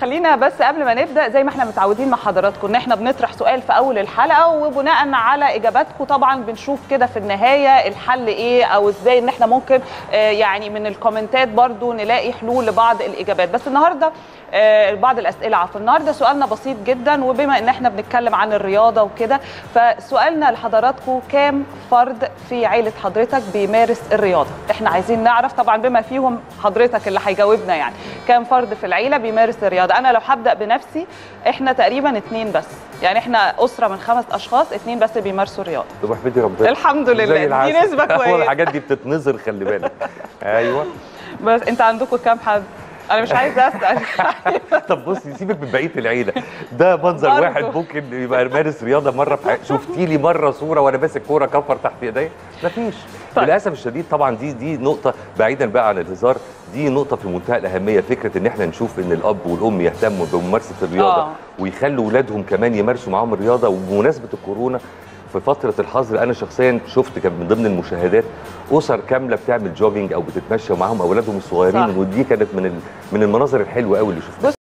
خلينا بس قبل ما نبدا زي ما احنا متعودين مع حضراتكم ان احنا بنطرح سؤال في اول الحلقه وبناء على اجاباتكم طبعا بنشوف كده في النهايه الحل ايه او ازاي ان احنا ممكن آه، يعني من الكومنتات برضو نلاقي حلول لبعض الاجابات بس النهارده آه، بعض الاسئله عفوا النهارده سؤالنا بسيط جدا وبما ان احنا بنتكلم عن الرياضه وكده فسؤالنا لحضراتكم كام فرد في عيله حضرتك بيمارس الرياضه احنا عايزين نعرف طبعا بما فيهم حضرتك اللي هيجاوبنا يعني كام فرد في العيله بيمارس الرياضه انا لو هبدا بنفسي احنا تقريبا اتنين بس يعني احنا اسره من خمس اشخاص اتنين بس بيمارسوا الرياضه طب احمدي ربنا الحمد زي لله دي العسل. نسبه هو كويسه الحاجات دي بتتنظر خلي بالك ايوه بس انت عندكم كام حد انا مش عايزه اسال طب بصي سيبك من بقيه العيله ده منظر برضه. واحد ممكن يبقى مارس رياضه مره في حياتي شفتي لي مره صوره وانا ماسك كوره كفر تحت ايديا مفيش طيب. للاسف الشديد طبعا دي دي نقطه بعيدا بقى عن الهزار دي نقطه في منتهى الاهميه فكره ان احنا نشوف ان الاب والام يهتموا بممارسه الرياضه آه. ويخلوا اولادهم كمان يمارسوا معاهم الرياضه وبمناسبه الكورونا في فترة الحظر أنا شخصيا شفت كان من ضمن المشاهدات أسر كاملة بتعمل جوجينج أو بتتمشى معاهم أولادهم الصغيرين صح. ودي كانت من ال- من المناظر الحلوة قوي اللي شفتها